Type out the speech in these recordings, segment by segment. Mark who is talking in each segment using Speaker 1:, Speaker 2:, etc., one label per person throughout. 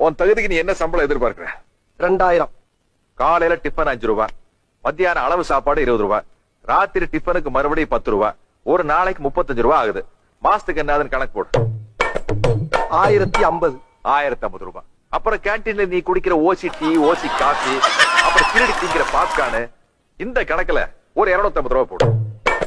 Speaker 1: உன் தகுதிக்கு நீ என்ன சம்பளம் எதிர்பார்க்கிற
Speaker 2: ரெண்டாயிரம்
Speaker 1: காலையில டிஃபன் அஞ்சு ரூபா மத்தியானம் அளவு சாப்பாடு இருபது ரூபா ராத்திரி டிஃபனுக்கு மறுபடியும் பத்து ரூபா ஒரு நாளைக்கு முப்பத்தஞ்சு ரூபா ஆகுது மாசத்துக்கு என்னதுன்னு கணக்கு போடு
Speaker 2: ஆயிரத்தி ஐம்பது
Speaker 1: ஆயிரத்தி ஐம்பது ரூபாய் அப்புறம் கேன்டீன்ல நீ குடிக்கிற ஓசி டீ ஓசி காஃபி அப்புறம் திருடி திங்கிற பாப்கார்னு இந்த கணக்குல ஒரு இருநூத்தி ஐம்பது ரூபாய் போடு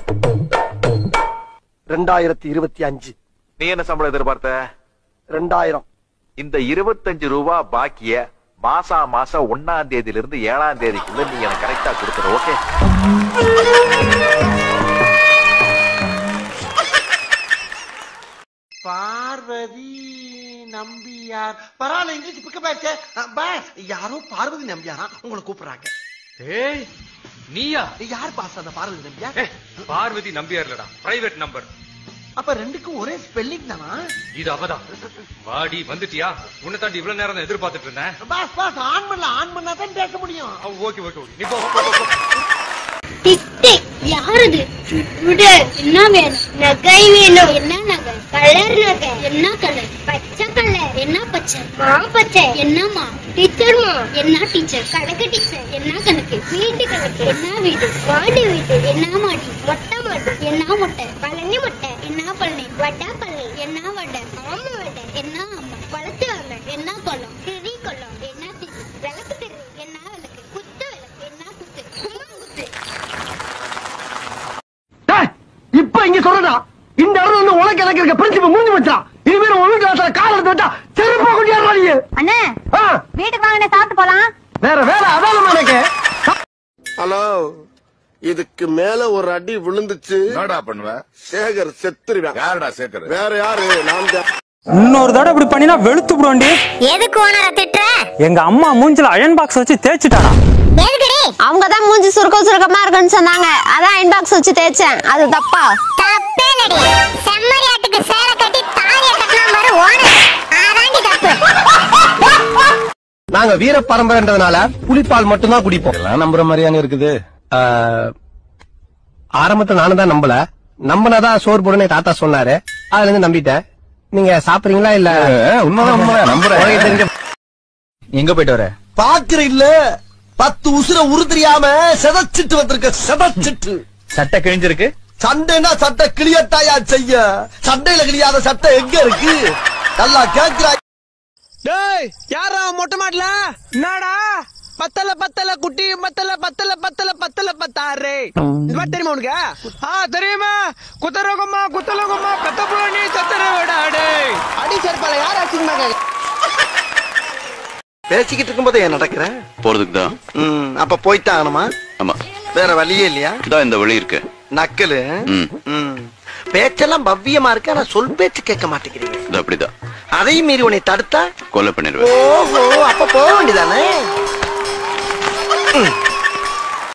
Speaker 2: ரெண்டாயிரத்தி இருபத்தி அஞ்சு
Speaker 1: நீ என்ன சம்பளம் எதிர்பார்த்த
Speaker 2: ரெண்டாயிரம்
Speaker 1: இந்த இருபத்தஞ்சு ரூபாய் பாக்கிய மாசா மாசம் ஒன்னாம் தேதியில இருந்து ஏழாம் தேதிக்குள்ள நீ எனக்கு கரெக்டா கொடுத்துரு ஓகே
Speaker 3: பார்வதி நம்பியார் பரவாயில்ல இங்கிலீஷ் பிக்க பேச்ச பாஸ் யாரோ பார்வதி நம்பியாரா உங்களை கூப்பிடுறாங்க
Speaker 4: ஏய் நீயா
Speaker 3: யார் பாஸ் அந்த பார்வதி நம்பியார்
Speaker 4: ஏய், பார்வதி நம்பியார்லடா பிரைவேட் நம்பர்
Speaker 3: அப்ப ரெண்டுக்கும் ஒரே ஸ்பெல்லிங் தானா
Speaker 4: இது அவதான் வாடி வந்துட்டியா உன்னை தாண்டி இவ்வளவு நேரம் தான் எதிர்பார்த்துட்டு இருந்தேன்
Speaker 3: பாஸ் பாஸ் ஆன் பண்ணல ஆன் பண்ணா தான் பேச முடியும்
Speaker 4: ஓகே ஓகே ஓகே நீ போ, போ, போ, போ.
Speaker 5: டிக் டிக் யாரது விடு என்ன வேணும் நகை வேணும் என்ன நகை கலர் நகை என்ன கலர் பச்சை கலர் என்ன பச்சை மா பச்சை என்னம்மா டீச்சர் மா என்ன டீச்சர் கணக்கு டீச்சர் என்ன கணக்கு வீட்டு கணக்கு என்ன வீடு மாடி வீடு என்ன மாடி மொட்டை மாடி என்ன மொட்டை பழனி மொட்டை என்ன பழனி வடா பழனி என்ன வடை ஆமா வடை என்ன ஆமா குளத்து வாங்க என்ன குளம் திரி குளம் என்ன திரி விளக்கு திரி என்ன விளக்கு குத்து விளக்கு என்ன குத்து கும்மா குத்து
Speaker 2: டேய், இப்ப இங்க சொல்றா இந்த இடத்துல வந்து உனக்கு எனக்கு இருக்க பிரின்சிபல் முடிஞ்சு வச்சான் இனிமேல் உன் வீட்டு வாசல கால் எடுத்து வச்சா செருப்பா கொண்டு நீ
Speaker 6: அண்ணே
Speaker 2: ஆ,
Speaker 6: வீட்டுக்கு வாங்க சாப்பிட்டு போலாம்
Speaker 2: வேற வேற அதான் எனக்கு
Speaker 7: ஹலோ இதுக்கு மேல ஒரு அடி விழுந்துச்சு
Speaker 8: என்னடா பண்ணுவ
Speaker 7: சேகர் செத்துருவேன்
Speaker 8: யாருடா சேர்க்கறது
Speaker 7: வேற யாரு நான் தான்
Speaker 9: இன்னொரு தடவை இப்படி பண்ணினா வெளுத்து விடுவோண்டி
Speaker 6: எதுக்கு ஓனரை திட்டுற
Speaker 9: எங்க அம்மா மூஞ்சில அயன் பாக்ஸ் வச்சு தேய்ச்சிட்டாடா
Speaker 6: எதுக்குடி அவங்க தான் மூஞ்சி சுருக்கம் சுருக்கமா இருக்குன்னு சொன்னாங்க அதான் அயன் பாக்ஸ் வச்சு தேய்ச்சேன் அது தப்பா தப்பே இல்லடி செம்மறியாட்டுக்கு சேலை கட்டி தாலிய கட்டினா பாரு ஓனர் அதாண்டி தப்பு
Speaker 2: நாங்க வீர பரம்பரைன்றதுனால புலிப்பால் மட்டும்தான் குடிப்போம்
Speaker 8: எல்லாம் நம்புற மாதிரியாங்க இருக்குது
Speaker 2: ஆ, ஆரம்பத்துல நானும் தான் நம்பல நம்பினதான் சோறு போடுன்னு தாத்தா சொன்னாரு அதுல இருந்து நம்பிட்டேன் நீங்க சாப்பிடுறீங்களா இல்ல
Speaker 8: உண்மைதான் உண்மைதான் நம்புறேன்
Speaker 2: உனக்கு தெரிஞ்ச-
Speaker 9: எங்க போயிட்டு வர
Speaker 3: பாக்குற இல்ல பத்து உசுர உருதெரியாம செதச்சிட்டு வந்திருக்க செதச்சிட்டு
Speaker 9: சட்டை கிழிஞ்சிருக்கு
Speaker 3: சண்டைனா சட்டை கிளியத்தாயா செய்ய சண்டையில கிளியாத சட்டை எங்க இருக்கு நல்லா கேக்குறா
Speaker 2: டேய் யாரா மொட்டை மாடல என்னடா பத்தல பத்தல குட்டி பத்தல பத்தல பத்தல பத்தல பத்தாரு இது மாதிரி தெரியுமா உனக்கு ஆ தெரியுமா குத்தரகம்மா குத்தலகம்மா பெத்த புள்ளி சத்தர விடாடு அடி செருப்பால யார் அடிச்சுங்க
Speaker 3: பேசிக்கிட்டு இருக்கும்போது ஏன் நடக்கிற
Speaker 10: போறதுக்கு தான்
Speaker 3: ம், அப்ப போய்த்தான் ஆகணுமா
Speaker 10: ஆமா
Speaker 3: வேற வழியே இல்லையா
Speaker 10: இதான் இந்த வழி இருக்கு
Speaker 3: நக்கலு
Speaker 10: ம்.
Speaker 3: ம். பேச்செல்லாம் பவ்யமா இருக்கு ஆனா சொல் பேச்சு கேட்க மாட்டேங்கிறீங்க
Speaker 10: இது அப்படிதான்
Speaker 3: அதையும் மீறி உன்னை தடுத்தா
Speaker 10: கொலை பண்ணிடுவேன்
Speaker 3: ஓஹோ அப்ப போக வேண்டியதானே ம்.